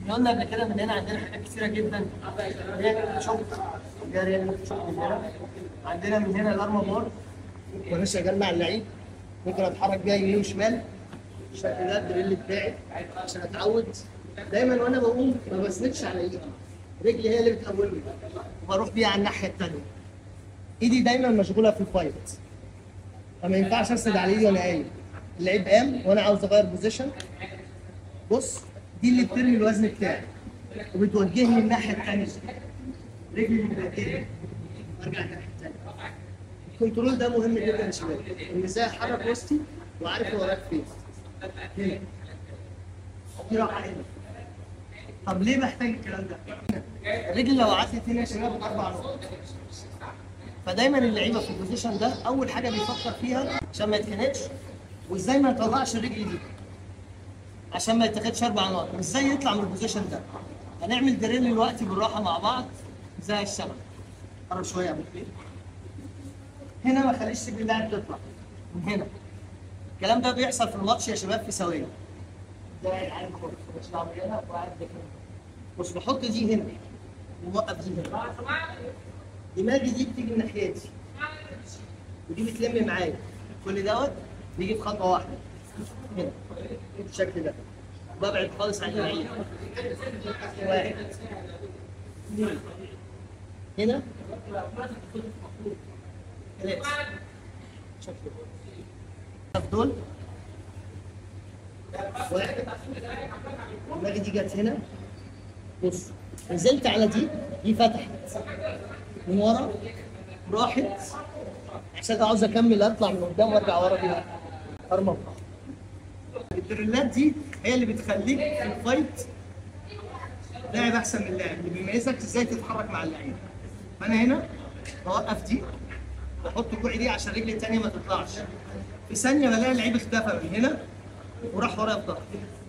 احنا قلنا قبل كده من هنا عندنا حاجات كتيره جدا هي شوك جاري شوك من هنا عندنا من هنا الارما بار وانا شغال مع اللعيب ممكن اتحرك بيها يمين وشمال الشكل ده الدريل بتاعي عشان اتعود دايما وانا بقوم ما بسندش على ايدي رجلي هي اللي بتقومني وبروح بيها على الناحيه الثانيه ايدي دايما مشغوله في الفايت فما ينفعش اسند على ايدي وانا قايم اللعيب قام وانا عاوز اغير بوزيشن بص دي اللي بترمي الوزن بتاعي وبتوجهني الناحيه الثانيه رجلي اللي بتوجهني ارجع الناحيه الثانيه الكنترول ده مهم جدا يا شباب ان ازاي احرك وسطي وعارف هو رايح فين هنا دي راحه هنا طب ليه بحتاج الكلام ده؟ الرجل لو عدت هنا يا شباب اربع نقط فدايما اللعيبه في البوزيشن ده اول حاجه بيفكر فيها عشان ما يتخنقش وازاي ما يطلعش الرجل دي عشان ما يتاخدش اربع نقط وازاي يطلع من البوزيشن ده هنعمل دريل دلوقتي بالراحه مع بعض زي الشبكه قرب شويه يا ابو كبير هنا ما خليش رجل اللاعب تطلع من هنا الكلام ده بيحصل في الماتش يا شباب في ثواني ده قاعد عالي خالص مش بعمل هنا وقاعد ده كده بص بحط دي هنا ووقف دي هنا دماغي دي بتيجي من ناحيتي ودي بتلم معايا كل دوت بيجي في خطوه واحده هنا بالشكل ده ببعد خالص عن اللعيب واحد اثنين هنا ثلاثة شكل ده دول واحد دماغي دي جت هنا بص نزلت على دي دي فتحت من ورا راحت عشان عاوز اكمل اطلع من قدام وارجع ورا بيها ارمى الدريلات دي هي اللي بتخليك في الفايت لاعب احسن من اللاعب اللي بيميزك ازاي تتحرك مع اللعيب فانا هنا بوقف دي واحط كوعي دي عشان رجلي الثانيه ما تطلعش في ثانيه بلاقي اللعيب اختفى من هنا وراح ورايا بضهري